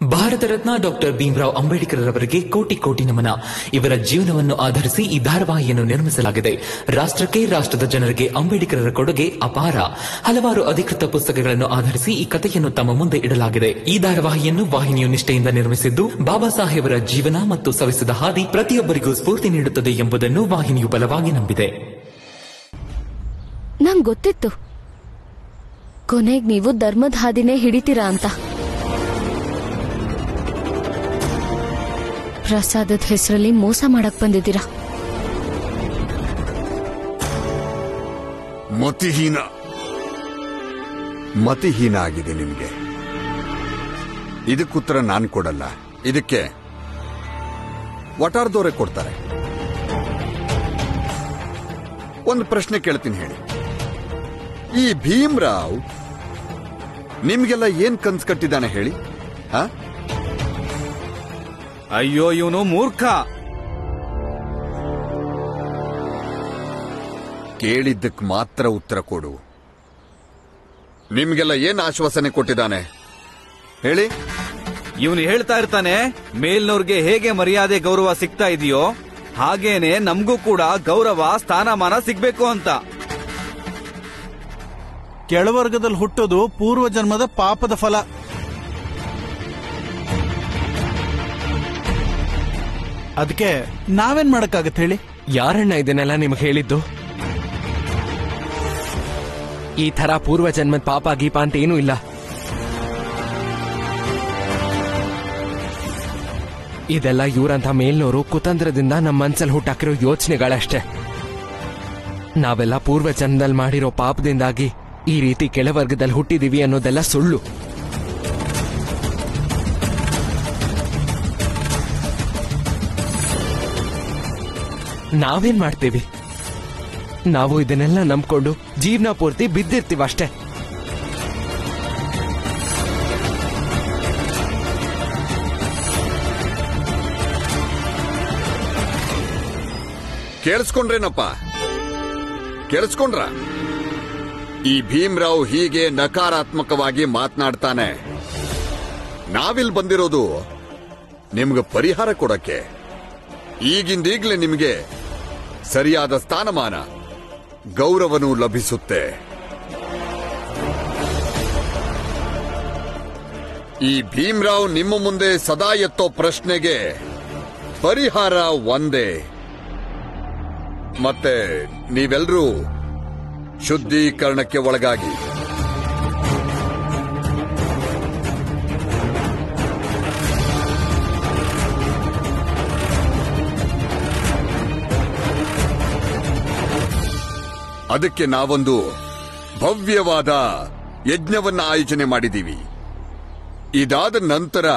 Bharat Ratna doctor Bhimrao Ambedkar ರವರಿಗೆ ಕೋಟಿ ಕೋಟಿ ನಮನ ಇವರ ಜೀವನವನ್ನು ಆಧರಿಸಿ ಈ ಧಾರಾವಾಹಿಯನ್ನು ನಿರ್ಮಿಸಲಾಗಿದೆ ರಾಷ್ಟ್ರಕ್ಕೆ ರಾಷ್ಟ್ರದ ಜನರಿಗೆ ಅಂಬೇಡ್ಕರರ ಕೊಡುಗೆ ಅಪಾರ ಹಲವಾರು ಅಧಿಕೃತ ಪುಸ್ತಕಗಳನ್ನು ಆಧರಿಸಿ ಈ ಕಥೆಯನ್ನು ತಮ್ಮ ಮುಂದೆ ಇಡಲಾಗಿದೆ ಈ ಧಾರಾವಾಹಿಯನ್ನು ವಾಹಿನಿಯು ನಿಷ್ಠೆಯಿಂದ ನಿರ್ಮಿಸಿದ್ದು ಬಾಬಾ ಸಾಹೇಬರ ಜೀವನ ಮತ್ತು ಸವಿಸಿದ ಹಾದಿ ಪ್ರತಿಯೊಬ್ಬರಿಗೂ ಸ್ಫೂರ್ತಿ ನೀಡುತ್ತದೆ ಎಂಬುದನ್ನು ವಾಹಿನಿಯು ಬಲವಾಗಿ ನಂಬಿದೆ ನಂಗ್ ಗೊತ್ತಿತ್ತು ಕೊನೆಗ್ ನೀವು ಧರ್ಮದ ಹಾದಿನೇ ಹಿಡಿತೀರಾ ಅಂತ ಪ್ರಸಾದದ ಹೆಸರಲ್ಲಿ ಮೋಸ ಮಾಡಕ್ ಬಂದಿದ್ದೀರಾ ಮತಿಹೀನ ಮತಿಹೀನ ಆಗಿದೆ ನಿಮಗೆ ಇದಕ್ಕುತ್ತರ ನಾನು ಕೊಡಲ್ಲ ಇದಕ್ಕೆ ವಟಾರ್ದವರೇ ಕೊಡ್ತಾರೆ ಒಂದು ಪ್ರಶ್ನೆ ಕೇಳ್ತೀನಿ ಹೇಳಿ ಈ ಭೀಮ್ರಾವ್ ನಿಮ್ಗೆಲ್ಲ ಏನ್ ಕನ್ಸ್ ಕಟ್ಟಿದ್ದಾನೆ ಹೇಳಿ ಹಾ ಅಯ್ಯೋ ಇವನು ಮೂರ್ಖ ಕೇಳಿದ್ದಕ್ಕೆ ಮಾತ್ರ ಉತ್ತರ ಕೊಡು ನಿಮ್ಗೆಲ್ಲ ಏನ್ ಆಶ್ವಾಸನೆ ಕೊಟ್ಟಿದ್ದಾನೆ ಹೇಳಿ ಇವನು ಹೇಳ್ತಾ ಇರ್ತಾನೆ ಮೇಲ್ನವ್ರಿಗೆ ಹೇಗೆ ಮರ್ಯಾದೆ ಗೌರವ ಸಿಗ್ತಾ ಇದೆಯೋ ಹಾಗೇನೆ ನಮಗೂ ಕೂಡ ಗೌರವ ಸ್ಥಾನಮಾನ ಸಿಗ್ಬೇಕು ಅಂತ ಕೆಳವರ್ಗದಲ್ಲಿ ಹುಟ್ಟೋದು ಪೂರ್ವ ಜನ್ಮದ ಪಾಪದ ಫಲ ಅದಕ್ಕೆ ನಾವೇನ್ ಮಾಡಕ್ಕಾಗತ್ತೆ ಹೇಳಿ ಯಾರಣ್ಣ ಇದನ್ನೆಲ್ಲ ನಿಮ್ಗೆ ಹೇಳಿದ್ದು ಈ ತರ ಪೂರ್ವ ಜನ್ಮದ ಪಾಪ ಗೀಪ ಅಂತ ಏನೂ ಇಲ್ಲ ಇದೆಲ್ಲ ಇವ್ರಂತ ಮೇಲ್ನೋರು ಕುತಂತ್ರದಿಂದ ನಮ್ಮ ಮನ್ಸಲ್ಲಿ ಹುಟ್ಟಾಕಿರೋ ಯೋಚನೆಗಳಷ್ಟೇ ನಾವೆಲ್ಲ ಪೂರ್ವ ಜನ್ಮದಲ್ಲಿ ಮಾಡಿರೋ ಪಾಪದಿಂದಾಗಿ ಈ ರೀತಿ ಕೆಳವರ್ಗದಲ್ಲಿ ಹುಟ್ಟಿದೀವಿ ಅನ್ನೋದೆಲ್ಲ ಸುಳ್ಳು ನಾವೇನ್ ಮಾಡ್ತೀವಿ ನಾವು ಇದನ್ನೆಲ್ಲ ನಂಬ್ಕೊಂಡು ಜೀವನ ಪೂರ್ತಿ ಬಿದ್ದಿರ್ತೀವಿ ಅಷ್ಟೇ ಕೇಳಿಸ್ಕೊಂಡ್ರೇನಪ್ಪ ಕೇಳಿಸ್ಕೊಂಡ್ರ ಈ ಭೀಮ್ರಾವ್ ಹೀಗೆ ನಕಾರಾತ್ಮಕವಾಗಿ ಮಾತನಾಡ್ತಾನೆ ನಾವಿಲ್ ಬಂದಿರೋದು ನಿಮ್ಗೆ ಪರಿಹಾರ ಕೊಡಕ್ಕೆ ಈಗಿಂದೀಗ್ಲೇ ನಿಮಗೆ ಸರಿಯಾದ ಸ್ಥಾನಮಾನ ಗೌರವನೂ ಲಭಿಸುತ್ತೆ ಈ ಭೀಮ್ರಾವ್ ನಿಮ್ಮ ಮುಂದೆ ಸದಾ ಎತ್ತೋ ಪ್ರಶ್ನೆಗೆ ಪರಿಹಾರ ಒಂದೇ ಮತ್ತೆ ನೀವೆಲ್ಲರೂ ಶುದ್ಧೀಕರಣಕ್ಕೆ ಒಳಗಾಗಿ ಅದಕ್ಕೆ ನಾವೊಂದು ಭವ್ಯವಾದ ಯಜ್ಞವನ್ನ ಆಯೋಜನೆ ಮಾಡಿದ್ದೀವಿ ಇದಾದ ನಂತರ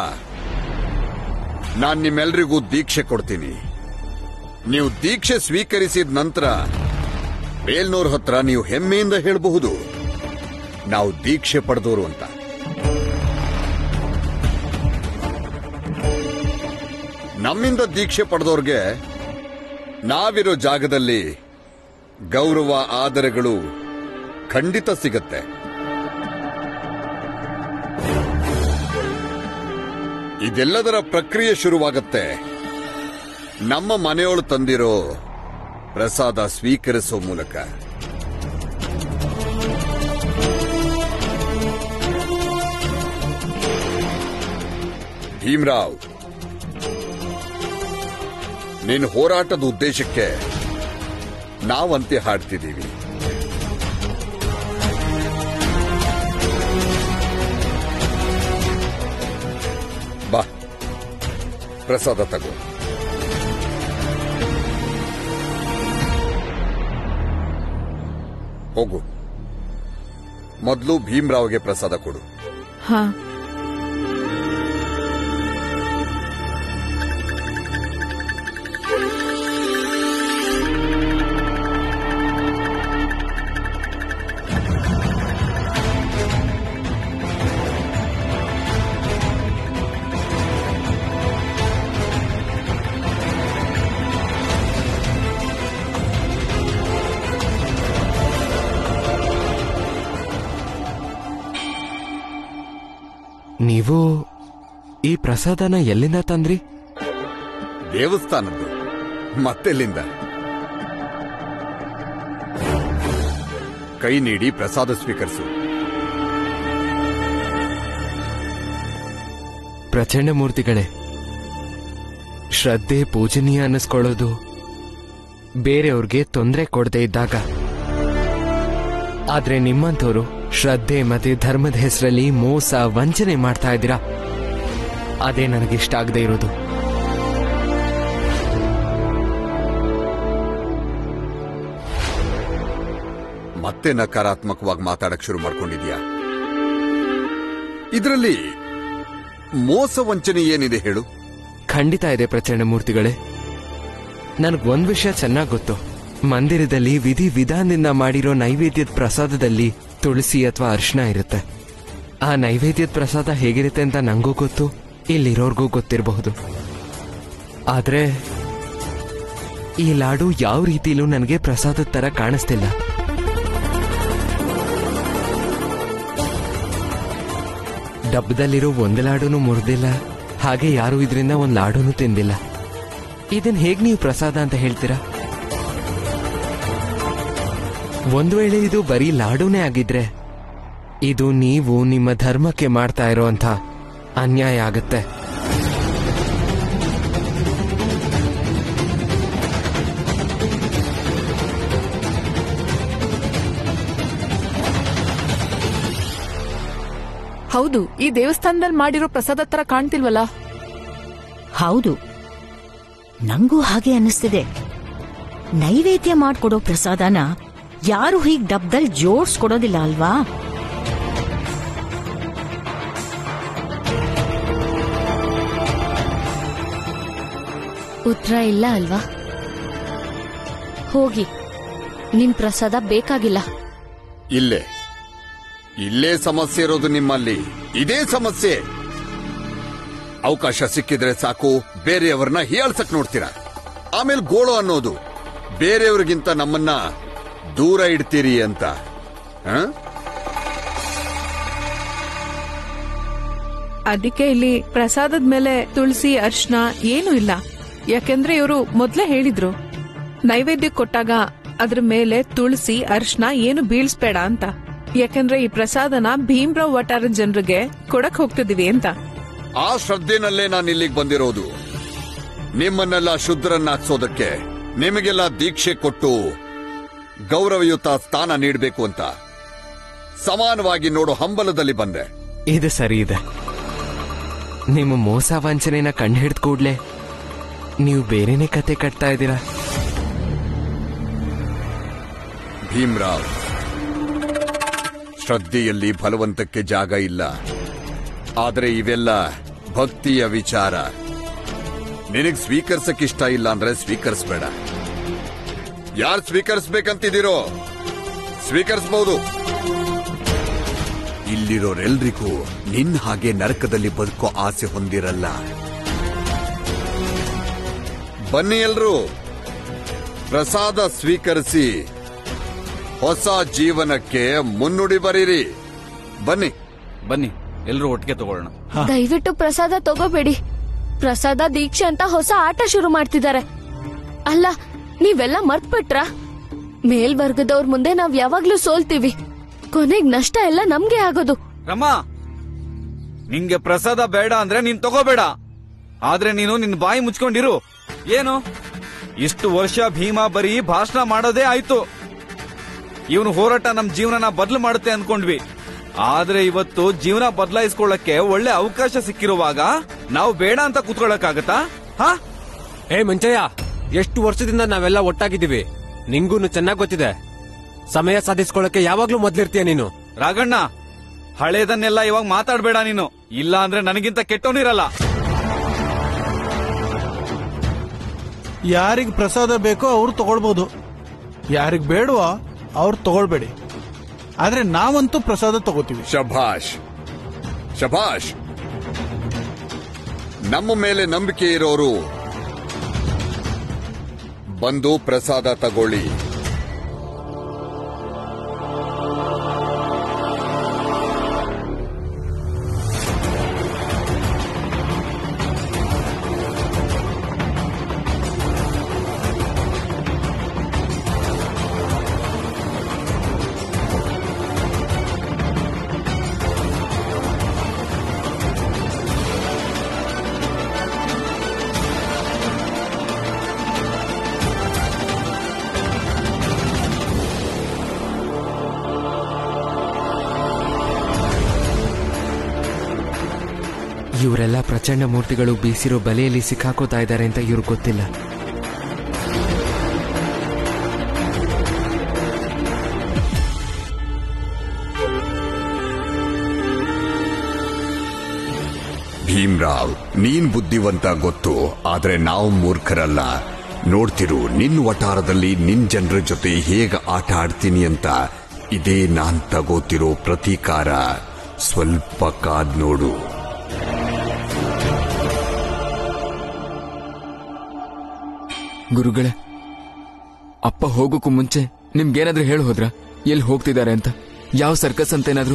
ನಾನ್ ನಿಮ್ಮೆಲ್ರಿಗೂ ದೀಕ್ಷೆ ಕೊಡ್ತೀನಿ ನೀವು ದೀಕ್ಷೆ ಸ್ವೀಕರಿಸಿದ ನಂತರ ಮೇಲ್ನೋರ್ ಹತ್ರ ನೀವು ಹೆಮ್ಮೆಯಿಂದ ಹೇಳಬಹುದು ನಾವು ದೀಕ್ಷೆ ಪಡೆದವರು ಅಂತ ನಮ್ಮಿಂದ ದೀಕ್ಷೆ ಪಡೆದವ್ರಿಗೆ ನಾವಿರೋ ಜಾಗದಲ್ಲಿ ಗೌರವ ಆದರಗಳು ಖಂಡಿತ ಸಿಗತ್ತೆ ಇದೆಲ್ಲದರ ಪ್ರಕ್ರಿಯೆ ಶುರುವಾಗತ್ತೆ ನಮ್ಮ ಮನೆಯೊಳು ತಂದಿರೋ ಪ್ರಸಾದ ಸ್ವೀಕರಿಸೋ ಮೂಲಕ ಭೀಮ್ರಾವ್ ನಿನ್ನ ಹೋರಾಟದ ಉದ್ದೇಶಕ್ಕೆ ನಾವಂತೆ ಹಾಡ್ತಿದ್ದೀವಿ ಬಾ ಪ್ರಸಾದ ತಗೋ ಹೋಗು ಮೊದಲು ಭೀಮ್ರಾವ್ಗೆ ಪ್ರಸಾದ ಕೊಡು ಹಾ ನೀವು ಈ ಪ್ರಸಾದನ ಎಲ್ಲಿಂದ ತಂದ್ರಿ ದೇವಸ್ಥಾನದ್ದು ಮತ್ತೆಲ್ಲಿಂದ ಕೈ ನೀಡಿ ಪ್ರಸಾದ ಸ್ವೀಕರಿಸು ಪ್ರಚಂಡ ಮೂರ್ತಿಗಳೇ ಶ್ರದ್ಧೆ ಪೂಜನೀಯ ಅನ್ನಿಸ್ಕೊಳ್ಳೋದು ಬೇರೆಯವ್ರಿಗೆ ತೊಂದರೆ ಕೊಡದೇ ಇದ್ದಾಗ ಆದ್ರೆ ನಿಮ್ಮಂಥವ್ರು ಶ್ರದ್ಧೆ ಮತ್ತೆ ಧರ್ಮದ ಹೆಸರಲ್ಲಿ ಮೋಸ ವಂಚನೆ ಮಾಡ್ತಾ ಇದ್ದೀರಾ ಅದೇ ನನಗಿಷ್ಟ ಆಗದೆ ಇರೋದು ಮತ್ತೆ ನಕಾರಾತ್ಮಕವಾಗಿ ಮಾತಾಡಕ್ ಶುರು ಮಾಡ್ಕೊಂಡಿದ್ಯಾ ಇದರಲ್ಲಿ ಮೋಸ ವಂಚನೆ ಏನಿದೆ ಹೇಳು ಖಂಡಿತ ಇದೆ ಪ್ರಚಂಡ ಮೂರ್ತಿಗಳೇ ನನಗ್ ಒಂದ್ ವಿಷಯ ಚೆನ್ನಾಗ್ ಗೊತ್ತು ಮಂದಿರದಲ್ಲಿ ವಿಧಿ ವಿಧಾನದಿಂದ ಮಾಡಿರೋ ನೈವೇದ್ಯದ ಪ್ರಸಾದದಲ್ಲಿ ತುಳಸಿ ಅಥವಾ ಅರಿಶಿನ ಇರುತ್ತೆ ಆ ನೈವೇದ್ಯದ ಪ್ರಸಾದ ಹೇಗಿರುತ್ತೆ ಅಂತ ನಂಗೂ ಗೊತ್ತು ಇಲ್ಲಿರೋರ್ಗೂ ಗೊತ್ತಿರಬಹುದು ಆದ್ರೆ ಈ ಲಾಡು ಯಾವ ರೀತಿಲೂ ನನಗೆ ಪ್ರಸಾದದ ತರ ಕಾಣಿಸ್ತಿಲ್ಲ ಡಬ್ಬದಲ್ಲಿರೋ ಒಂದು ಲಾಡುನು ಮುರಿದಿಲ್ಲ ಹಾಗೆ ಯಾರು ಇದರಿಂದ ಒಂದು ಲಾಡುನು ತಿಂದಿಲ್ಲ ಇದನ್ ಹೇಗ್ ನೀವು ಪ್ರಸಾದ ಅಂತ ಹೇಳ್ತೀರಾ ಒಂದ್ ವೇಳೆ ಇದು ಬರೀ ಲಾಡುನೇ ಆಗಿದ್ರೆ ಇದು ನೀವು ನಿಮ್ಮ ಧರ್ಮಕ್ಕೆ ಮಾಡ್ತಾ ಇರೋಂಥ ಅನ್ಯಾಯ ಆಗತ್ತೆ ಹೌದು ಈ ದೇವಸ್ಥಾನದಲ್ಲಿ ಮಾಡಿರೋ ಪ್ರಸಾದ ತರ ಕಾಣ್ತಿಲ್ವಲ್ಲ ಹೌದು ನಂಗೂ ಹಾಗೆ ಅನ್ನಿಸ್ತಿದೆ ನೈವೇದ್ಯ ಮಾಡ್ಕೊಡೋ ಪ್ರಸಾದನ ಯಾರು ಹೀಗ್ ಡಬ್ದಲ್ ಜೋಡ್ಸ್ಕೊಡೋದಿಲ್ಲ ಅಲ್ವಾ ಉತ್ತರ ಇಲ್ಲ ಅಲ್ವಾ ಹೋಗಿ ನಿಮ್ ಪ್ರಸಾದ ಬೇಕಾಗಿಲ್ಲ ಇಲ್ಲೇ ಇಲ್ಲೇ ಸಮಸ್ಯೆ ಇರೋದು ನಿಮ್ಮಲ್ಲಿ ಇದೇ ಸಮಸ್ಯೆ ಅವಕಾಶ ಸಿಕ್ಕಿದ್ರೆ ಸಾಕು ಬೇರೆಯವರನ್ನ ಹೀಯಾಳ್ಸಕ್ ನೋಡ್ತೀರಾ ಆಮೇಲೆ ಗೋಳು ಅನ್ನೋದು ಬೇರೆಯವ್ರಿಗಿಂತ ನಮ್ಮನ್ನ ದೂರ ಇಡ್ತೀರಿ ಅಂತ ಆ? ಅದಕ್ಕೆ ಇಲ್ಲಿ ಪ್ರಸಾದದ ಮೇಲೆ ತುಳಸಿ ಅರ್ಶನ ಏನೂ ಇಲ್ಲ ಯಾಕೆಂದ್ರೆ ಇವರು ಮೊದ್ಲೇ ಹೇಳಿದ್ರು ನೈವೇದ್ಯ ಕೊಟ್ಟಾಗ ಅದ್ರ ಮೇಲೆ ತುಳಸಿ ಅರ್ಶನ ಏನು ಬೀಳ್ಸ್ಬೇಡ ಅಂತ ಯಾಕಂದ್ರೆ ಈ ಪ್ರಸಾದನ ಭೀಮ್ರಾವ್ ವಟಾರದ ಜನರಿಗೆ ಕೊಡಕ್ ಹೋಗ್ತಿದೀವಿ ಅಂತ ಆ ಶ್ರದ್ಧೆನಲ್ಲೇ ನಾನು ಇಲ್ಲಿಗೆ ಬಂದಿರೋದು ನಿಮ್ಮನ್ನೆಲ್ಲ ಶುದ್ಧರನ್ನಾಗ್ಸೋದಕ್ಕೆ ನಿಮಗೆಲ್ಲ ದೀಕ್ಷೆ ಕೊಟ್ಟು ಗೌರವಯುತ ಸ್ಥಾನ ನೀಡಬೇಕು ಅಂತ ಸಮಾನವಾಗಿ ನೋಡೋ ಹಂಬಲದಲ್ಲಿ ಬಂದೆ ಇದು ಸರಿ ಇದೆ ನಿಮ್ಮ ಮೋಸ ವಂಚನೆನ ಕಂಡುಹಿಡ್ದ ಕೂಡ್ಲೆ ನೀವು ಬೇರೆನೇ ಕತೆ ಕಟ್ತಾ ಇದ್ದೀರಾ ಭೀಮ್ರಾವ್ ಶ್ರದ್ಧೆಯಲ್ಲಿ ಬಲವಂತಕ್ಕೆ ಜಾಗ ಇಲ್ಲ ಆದರೆ ಇವೆಲ್ಲ ಭಕ್ತಿಯ ವಿಚಾರ ನಿನಗ್ ಸ್ವೀಕರಿಸಕ್ಕಿಷ್ಟ ಇಲ್ಲ ಅಂದ್ರೆ ಸ್ವೀಕರಿಸ್ಬೇಡ ಯಾರು ಸ್ವೀಕರಿಸ್ಬೇಕಂತಿದ್ದೀರೋ ಸ್ವೀಕರಿಸಬಹುದು ಇಲ್ಲಿರೋರೆಲ್ರಿಗೂ ನಿನ್ ಹಾಗೆ ನರಕದಲ್ಲಿ ಬದುಕೋ ಆಸೆ ಹೊಂದಿರಲ್ಲ ಬನ್ನಿ ಎಲ್ರು ಪ್ರಸಾದ ಸ್ವೀಕರಿಸಿ ಹೊಸ ಜೀವನಕ್ಕೆ ಮುನ್ನುಡಿ ಬರೀರಿ ಬನ್ನಿ ಬನ್ನಿ ಎಲ್ರೂ ಒಟ್ಟಿಗೆ ತಗೊಳ್ಳೋಣ ದಯವಿಟ್ಟು ಪ್ರಸಾದ ತಗೋಬೇಡಿ ಪ್ರಸಾದ ದೀಕ್ಷೆ ಅಂತ ಹೊಸ ಆಟ ಶುರು ಮಾಡ್ತಿದ್ದಾರೆ ಅಲ್ಲ ನೀವೆಲ್ಲ ಮರ್ತ್ಬಿಟ್ರ ಮೇಲ್ವರ್ಗದವ್ರ ಮುಂದೆ ನಾವ್ ಯಾವಾಗ್ಲೂ ಸೋಲ್ತೀವಿ ಕೊನೆಗ್ ನಷ್ಟ ಎಲ್ಲ ನಮ್ಗೆ ಆಗೋದು ರಮ್ಮ ನಿಂಗೆ ಪ್ರಸಾದ ಬೇಡ ಅಂದ್ರೆ ನೀನ್ ತಗೋಬೇಡ ಆದ್ರೆ ನೀನು ನಿನ್ ಬಾಯಿ ಮುಚ್ಕೊಂಡಿರು ಏನು ಇಷ್ಟು ವರ್ಷ ಭೀಮಾ ಬರೀ ಭಾಷಣ ಮಾಡೋದೇ ಆಯ್ತು ಇವನು ಹೋರಾಟ ನಮ್ ಜೀವನನ ಬದಲು ಮಾಡುತ್ತೆ ಅನ್ಕೊಂಡ್ವಿ ಆದ್ರೆ ಇವತ್ತು ಜೀವನ ಬದಲಾಯಿಸ್ಕೊಳ್ಳಕ್ಕೆ ಒಳ್ಳೆ ಅವಕಾಶ ಸಿಕ್ಕಿರುವಾಗ ನಾವು ಬೇಡ ಅಂತ ಕೂತ್ಕೊಳ್ಳಕ್ಕಾಗತ್ತಾ ಹಾ ಏ ಮಂಚಯ್ಯ ಎಷ್ಟು ವರ್ಷದಿಂದ ನಾವೆಲ್ಲ ಒಟ್ಟಾಗಿದ್ದೀವಿ ನಿಂಗೂನು ಚೆನ್ನಾಗ್ ಗೊತ್ತಿದೆ ಸಮಯ ಸಾಧಿಸ್ಕೊಳ್ಳಕ್ಕೆ ಯಾವಾಗ್ಲೂ ಮೊದ್ಲಿರ್ತೀಯ ನೀನು ರಾಘಣ್ಣ ಹಳೇದನ್ನೆಲ್ಲ ಇವಾಗ ಮಾತಾಡ್ಬೇಡ ನೀನು ಇಲ್ಲ ಅಂದ್ರೆ ನನಗಿಂತ ಕೆಟ್ಟವನಿರಲ್ಲ ಯಾರಿಗ್ ಪ್ರಸಾದ ಬೇಕೋ ಅವ್ರು ತಗೊಳ್ಬೋದು ಯಾರಿಗ್ ಬೇಡವೋ ಅವ್ರು ತಗೊಳ್ಬೇಡಿ ಆದ್ರೆ ನಾವಂತೂ ಪ್ರಸಾದ ತಗೋತೀವಿ ಶಭಾಷ್ ಶಭಾಷ್ ನಮ್ಮ ಮೇಲೆ ನಂಬಿಕೆ ಇರೋರು ಬಂದು ಪ್ರಸಾದ ತಗೊಳ್ಳಿ ಇವರೆಲ್ಲ ಪ್ರಚಂಡ ಮೂರ್ತಿಗಳು ಬೀಸಿರೋ ಬಲೆಯಲ್ಲಿ ಸಿಕ್ಕಾಕೋತಾ ಇದ್ದಾರೆ ಅಂತ ಇವ್ರಿಗೆ ಗೊತ್ತಿಲ್ಲ ಭೀಮ್ರಾವ್ ನೀನ್ ಬುದ್ಧಿವಂತ ಗೊತ್ತು ಆದ್ರೆ ನಾವು ಮೂರ್ಖರಲ್ಲ ನೋಡ್ತಿರು ನಿನ್ ವಟಾರದಲ್ಲಿ ನಿನ್ ಜನರ ಜೊತೆ ಹೇಗ ಆಟ ಆಡ್ತೀನಿ ಅಂತ ಇದೇ ನಾನ್ ತಗೋತಿರೋ ಪ್ರತೀಕಾರ ಸ್ವಲ್ಪ ಕಾದ್ ನೋಡು ಗುರುಗಳೇ ಅಪ್ಪ ಹೋಗೋಕ್ಕೂ ಮುಂಚೆ ನಿಮ್ಗೇನಾದ್ರೂ ಹೇಳಿ ಹೋದ್ರ ಎಲ್ಲಿ ಹೋಗ್ತಿದ್ದಾರೆ ಅಂತ ಯಾವ ಸರ್ಕಸ್ ಅಂತ ಏನಾದ್ರು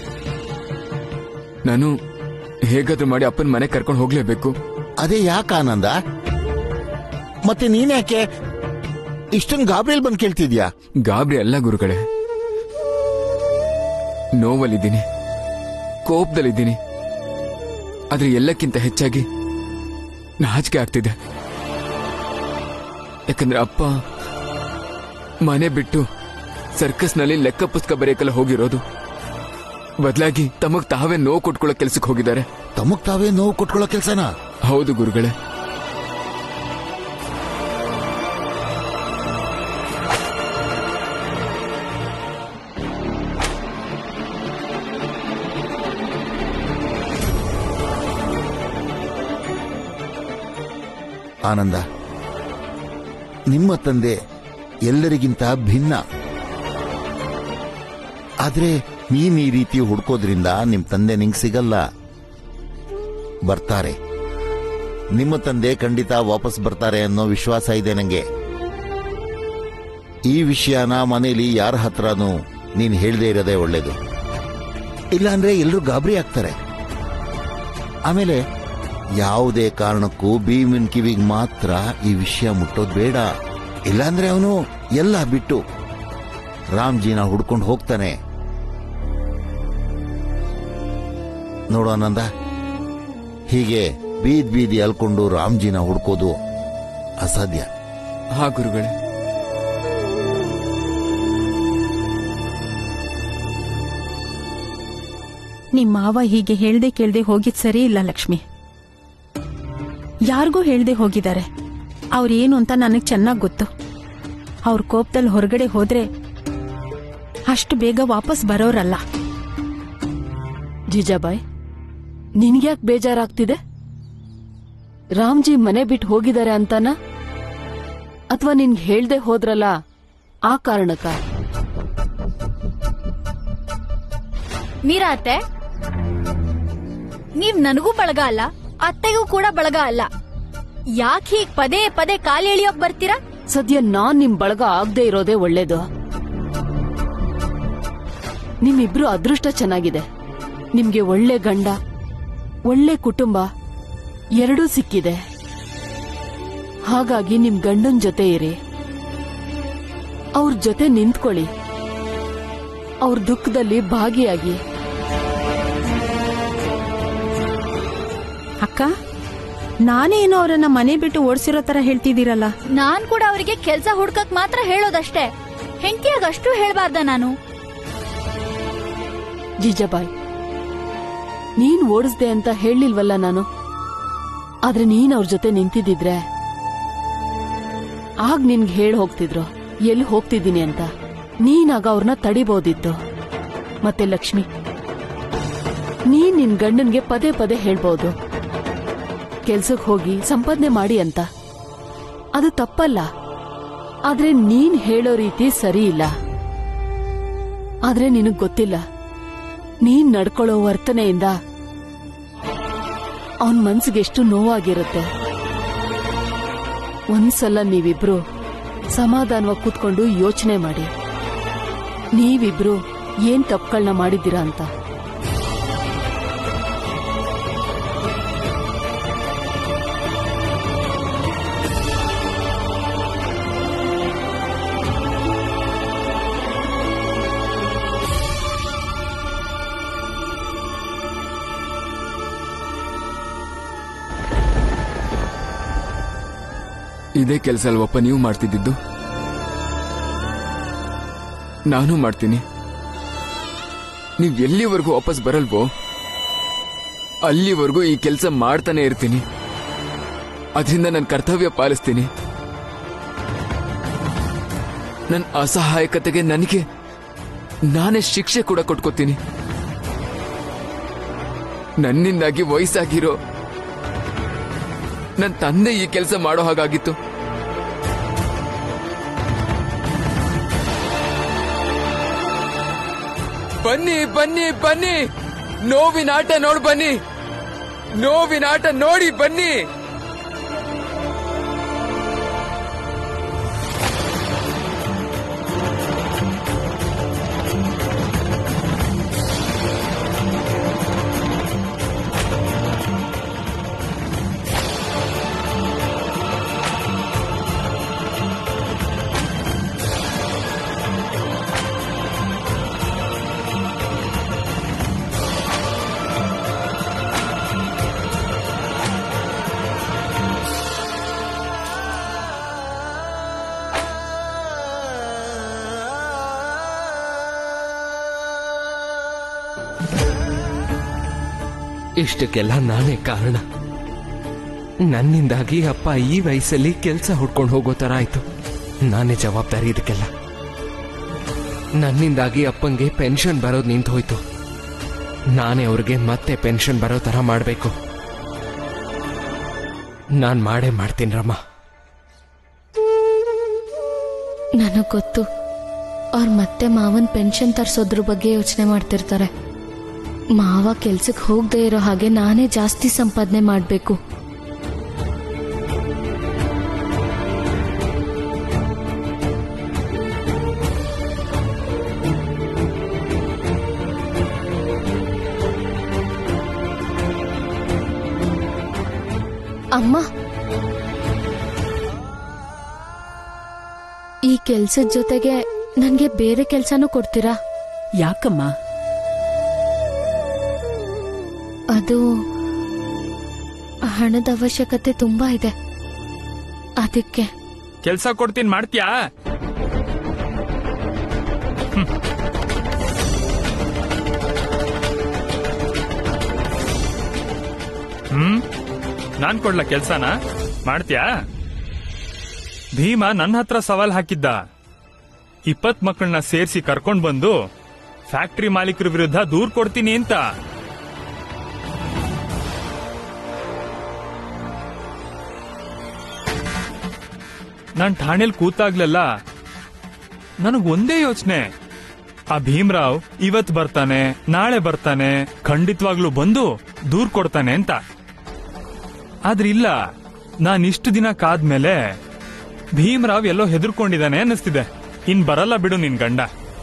ನಾನು ಹೇಗಾದ್ರೂ ಮಾಡಿ ಅಪ್ಪನ ಮನೆ ಕರ್ಕೊಂಡು ಹೋಗ್ಲೇಬೇಕು ಅದೇ ಯಾಕೆ ಆನಂದ ಮತ್ತೆ ನೀನ್ಯಾಕೆ ಇಷ್ಟೊಂದು ಗಾಬರಿಯಲ್ಲಿ ಬಂದು ಕೇಳ್ತಿದ್ಯಾ ಗಾಬರಿ ಅಲ್ಲ ಗುರುಗಳೇ ನೋವಲ್ಲಿದ್ದೀನಿ ಕೋಪದಲ್ಲಿದ್ದೀನಿ ಆದ್ರೆ ಎಲ್ಲಕ್ಕಿಂತ ಹೆಚ್ಚಾಗಿ ನಾಚಿಕೆ ಆಗ್ತಿದೆ ಯಾಕಂದ್ರೆ ಅಪ್ಪ ಮನೆ ಬಿಟ್ಟು ಸರ್ಕಸ್ನಲ್ಲಿ ಲೆಕ್ಕ ಪುಸ್ತಕ ಬರೆಯಕ್ಕೆಲ್ಲ ಹೋಗಿರೋದು ಬದಲಾಗಿ ತಮಗ್ ತಾವೇ ನೋವು ಕೊಟ್ಕೊಳ್ಳೋ ಕೆಲ್ಸಕ್ಕೆ ಹೋಗಿದ್ದಾರೆ ತಮಗ್ ತಾವೇ ನೋವು ಕೊಟ್ಕೊಳ್ಳೋ ಕೆಲ್ಸನಾ ಹೌದು ಗುರುಗಳೇ ಆನಂದ ನಿಮ್ಮ ತಂದೆ ಎಲ್ಲರಿಗಿಂತ ಭಿನ್ನ ಆದ್ರೆ ನೀನ್ ಈ ರೀತಿ ಹುಡ್ಕೋದ್ರಿಂದ ನಿಮ್ ತಂದೆ ನಿಂಗ್ ಸಿಗಲ್ಲ ಬರ್ತಾರೆ ನಿಮ್ಮ ತಂದೆ ಖಂಡಿತ ವಾಪಸ್ ಬರ್ತಾರೆ ಅನ್ನೋ ವಿಶ್ವಾಸ ಇದೆ ನಂಗೆ ಈ ವಿಷಯನ ಮನೇಲಿ ಯಾರ ಹತ್ರನೂ ನೀನ್ ಹೇಳ್ದೇ ಇರೋದೇ ಒಳ್ಳೇದು ಇಲ್ಲಾಂದ್ರೆ ಎಲ್ಲರೂ ಗಾಬರಿ ಆಗ್ತಾರೆ ಆಮೇಲೆ ಯಾವುದೇ ಕಾರಣಕ್ಕೂ ಭೀಮನ್ ಕಿವಿಗ್ ಮಾತ್ರ ಈ ವಿಷಯ ಮುಟ್ಟೋದ್ ಬೇಡ ಇಲ್ಲಾಂದ್ರೆ ಅವನು ಎಲ್ಲ ಬಿಟ್ಟು ರಾಮ್ಜಿನ ಹುಡ್ಕೊಂಡು ಹೋಗ್ತಾನೆ ನೋಡು ಆನಂದ ಹೀಗೆ ಬೀದ್ ಬೀದಿ ಅಲ್ಕೊಂಡು ರಾಮ್ಜಿನ ಹುಡ್ಕೋದು ಅಸಾಧ್ಯ ಹಾ ಗುರುಗಳೇ ನಿಮ್ ಮಾವ ಹೀಗೆ ಹೇಳ್ದೆ ಕೇಳ್ದೆ ಹೋಗಿದ್ ಸರಿ ಇಲ್ಲ ಲಕ್ಷ್ಮಿ ಯಾರಿಗೂ ಹೇಳ್ದೆ ಹೋಗಿದ್ದಾರೆ ಅವ್ರೇನು ಅಂತ ನನಗ್ ಚೆನ್ನಾಗ್ ಗೊತ್ತು ಅವ್ರ ಕೋಪದಲ್ಲಿ ಹೊರಗಡೆ ಹೋದ್ರೆ ಅಷ್ಟು ಬೇಗ ವಾಪಸ್ ಬರೋರಲ್ಲ ಜೀಜಾಬಾಯ್ ನಿನ್ಗ್ಯಾಕ್ ಬೇಜಾರಾಗ್ತಿದೆ ರಾಮ್ಜಿ ಮನೆ ಬಿಟ್ಟು ಹೋಗಿದ್ದಾರೆ ಅಂತಾನ ಅಥವಾ ನಿನ್ಗೆ ಹೇಳ್ದೆ ಹೋದ್ರಲ್ಲ ಆ ಕಾರಣಕ್ಕ ಮೀರಾ ಅತ್ತೆ ನೀವ್ ನನಗೂ ಬಳಗ ಅಲ್ಲ ಅತ್ತೆಗೂ ಕೂಡ ಬಳಗ ಅಲ್ಲ ಯಾಕೆ ಹೀಗ್ ಪದೇ ಪದೇ ಕಾಲ್ ಎಳಿಯೋಕ್ ಬರ್ತೀರಾ ಸದ್ಯ ನಾನ್ ನಿಮ್ ಬಳಗ ಆಗದೆ ಇರೋದೇ ಒಳ್ಳೇದು ನಿಮ್ಮಿಬ್ರು ಅದೃಷ್ಟ ಚೆನ್ನಾಗಿದೆ ನಿಮ್ಗೆ ಒಳ್ಳೆ ಗಂಡ ಒಳ್ಳೆ ಕುಟುಂಬ ಎರಡೂ ಸಿಕ್ಕಿದೆ ಹಾಗಾಗಿ ನಿಮ್ ಗಂಡನ್ ಜೊತೆ ಇರಿ ಅವ್ರ ಜೊತೆ ನಿಂತ್ಕೊಳ್ಳಿ ಅವ್ರ ದುಃಖದಲ್ಲಿ ಭಾಗಿಯಾಗಿ ಅಕ್ಕ ನಾನೇನೋ ಅವರನ್ನ ಮನೆ ಬಿಟ್ಟು ಓಡಿಸಿರೋ ತರ ಹೇಳ್ತಿದ್ದೀರಲ್ಲ ನಾನ್ ಕೂಡ ಅವರಿಗೆ ಕೆಲ್ಸ ಹುಡ್ಕಕ್ ಮಾತ್ರ ಹೇಳೋದಷ್ಟೇ ಹೆಂಡತಿಯಾಗ ಅಷ್ಟು ಹೇಳ್ಬಾರ್ದ ನಾನು ಜೀಜಾಬಾಯ್ ನೀನ್ ಓಡಿಸ್ದೆ ಅಂತ ಹೇಳಿಲ್ವಲ್ಲ ನಾನು ಆದ್ರೆ ನೀನ್ ಅವ್ರ ಜೊತೆ ನಿಂತಿದ್ದಿದ್ರೆ ಆಗ ನಿನ್ಗೆ ಹೇಳ್ ಹೋಗ್ತಿದ್ರು ಎಲ್ಲಿ ಹೋಗ್ತಿದ್ದೀನಿ ಅಂತ ನೀನಾಗ ಅವ್ರನ್ನ ತಡಿಬೋದಿತ್ತು ಮತ್ತೆ ಲಕ್ಷ್ಮಿ ನೀನ್ ನಿನ್ ಗಂಡನ್ಗೆ ಪದೇ ಪದೇ ಹೇಳ್ಬೋದು ಕೆಲ್ಸಕ್ ಹೋಗಿ ಸಂಪಾದನೆ ಮಾಡಿ ಅಂತ ಅದು ತಪ್ಪಲ್ಲ ಆದ್ರೆ ನೀನ್ ಹೇಳೋ ರೀತಿ ಸರಿ ಇಲ್ಲ ಆದ್ರೆ ನಿನಗ್ ಗೊತ್ತಿಲ್ಲ ನೀನ್ ನಡ್ಕೊಳ್ಳೋ ವರ್ತನೆಯಿಂದ ಅವನ್ ಮನ್ಸಿಗೆ ಎಷ್ಟು ನೋವಾಗಿರುತ್ತೆ ಒಂದ್ಸಲ ನೀವಿಬ್ರು ಸಮಾಧಾನವಾಗಿ ಕೂತ್ಕೊಂಡು ಯೋಚನೆ ಮಾಡಿ ನೀವಿಬ್ರು ಏನ್ ತಪ್ಪುಗಳನ್ನ ಮಾಡಿದ್ದೀರಾ ಅಂತ ಇದೇ ಕೆಲಸ ಅಲ್ವಪ್ಪ ನೀವು ಮಾಡ್ತಿದ್ದಿದ್ದು ನಾನು ಮಾಡ್ತೀನಿ ನೀವ್ ಎಲ್ಲಿವರೆಗೂ ವಾಪಸ್ ಬರಲ್ವೋ ಅಲ್ಲಿವರೆಗೂ ಈ ಕೆಲಸ ಮಾಡ್ತಾನೆ ಇರ್ತೀನಿ ಅದರಿಂದ ನನ್ನ ಕರ್ತವ್ಯ ಪಾಲಿಸ್ತೀನಿ ನನ್ನ ಅಸಹಾಯಕತೆಗೆ ನನಗೆ ನಾನೇ ಶಿಕ್ಷೆ ಕೂಡ ಕೊಟ್ಕೋತೀನಿ ನನ್ನಿಂದಾಗಿ ವಯಸ್ಸಾಗಿರೋ ನನ್ನ ತಂದೆ ಈ ಕೆಲಸ ಮಾಡೋ ಹಾಗಾಗಿತ್ತು ಬನ್ನಿ ಬನ್ನಿ ಬನ್ನಿ ನೋವಿನ ಆಟ ನೋಡ್ ಬನ್ನಿ ನೋವಿನ ಆಟ ನೋಡಿ ಬನ್ನಿ ಇಷ್ಟಕ್ಕೆಲ್ಲ ನಾನೇ ಕಾರಣ ನನ್ನಿಂದಾಗಿ ಅಪ್ಪ ಈ ವಯಸ್ಸಲ್ಲಿ ಕೆಲಸ ಹುಡ್ಕೊಂಡು ಹೋಗೋ ತರ ಆಯ್ತು ನಾನೇ ಜವಾಬ್ದಾರಿ ಇದಕ್ಕೆಲ್ಲ ನನ್ನಿಂದಾಗಿ ಅಪ್ಪಂಗೆ ಪೆನ್ಷನ್ ಬರೋದು ನಿಂತು ಹೋಯ್ತು ನಾನೇ ಅವ್ರಿಗೆ ಮತ್ತೆ ಪೆನ್ಷನ್ ಬರೋ ತರ ಮಾಡಬೇಕು ನಾನ್ ಮಾಡೇ ಮಾಡ್ತೀನಿ ರಮ್ಮ ನನಗ್ ಗೊತ್ತು ಅವ್ರ ಮತ್ತೆ ಮಾವನ್ ಪೆನ್ಷನ್ ತರ್ಸೋದ್ರ ಬಗ್ಗೆ ಯೋಚನೆ ಮಾಡ್ತಿರ್ತಾರೆ ಮಾವ ಕೆಲ್ಸಕ್ಕೆ ಹೋಗದೆ ಇರೋ ಹಾಗೆ ನಾನೇ ಜಾಸ್ತಿ ಸಂಪಾದನೆ ಮಾಡ್ಬೇಕು ಅಮ್ಮ ಈ ಕೆಲ್ಸದ ಜೊತೆಗೆ ನನ್ಗೆ ಬೇರೆ ಕೆಲ್ಸನೂ ಕೊಡ್ತೀರಾ ಯಾಕಮ್ಮ ಅದು ಹಣದ ಅವಶ್ಯಕತೆ ತುಂಬಾ ಇದೆ ಅದಕ್ಕೆ ಕೆಲ್ಸ ಕೊಡ್ತೀನಿ ಮಾಡ್ತೀಯಾ ಹ್ಮ್. ಹ್ಮ್ ನಾನ್ ಕೊಡ್ಲ ಕೆಲ್ಸನ ಮಾಡ್ತೀಯಾ ಭೀಮ ನನ್ನ ಹತ್ರ ಸವಾಲ್ ಹಾಕಿದ್ದ ಇಪ್ಪತ್ ಮಕ್ಕಳನ್ನ ಸೇರಿಸಿ ಕರ್ಕೊಂಡ್ ಬಂದು ಫ್ಯಾಕ್ಟರಿ ಮಾಲೀಕರ ವಿರುದ್ಧ ದೂರ್ ಕೊಡ್ತೀನಿ ಅಂತ ನಾನ್ ಠಾಣೆಲ್ ಕೂತಾಗ್ಲೆಲ್ಲ ನನಗ್ ಒಂದೇ ಯೋಚನೆ ಆ ಭೀಮ್ರಾವ್ ಇವತ್ ಬರ್ತಾನೆ ನಾಳೆ ಬರ್ತಾನೆ ಖಂಡಿತವಾಗ್ಲೂ ಬಂದು ದೂರ್ ಕೊಡ್ತಾನೆ ಅಂತ ಆದ್ರೆ ಇಲ್ಲ ನಾನ್ ಇಷ್ಟು ದಿನ ಕಾದ್ಮೇಲೆ ಭೀಮ್ರಾವ್ ಎಲ್ಲೋ ಹೆದರ್ಕೊಂಡಿದ್ದಾನೆ ಅನ್ನಿಸ್ತಿದೆ ಇನ್ ಬರಲ್ಲ ಬಿಡು ನಿನ್ ಗಂಡ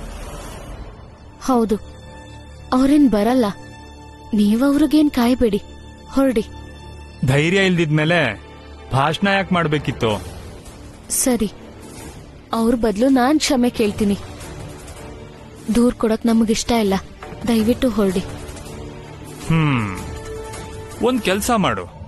ಹೌದು ಅವ್ರೇನ್ ಬರಲ್ಲ ನೀವವ್ರಿಗೇನ್ ಕಾಯ್ಬೇಡಿ ಹೊರಡಿ ಧೈರ್ಯ ಇಲ್ದಿದ್ಮೇಲೆ ಭಾಷಣ ಯಾಕೆ ಮಾಡ್ಬೇಕಿತ್ತು ಸರಿ ಅವ್ರ ಬದಲು ನಾನ್ ಕ್ಷಮೆ ಕೇಳ್ತೀನಿ ದೂರ್ ಕೊಡಕ್ ನಮಗಿಷ್ಟ ಇಲ್ಲ ದಯವಿಟ್ಟು ಹೊರಡಿ ಹ್ಮ್ ಒಂದ್ ಕೆಲ್ಸ ಮಾಡು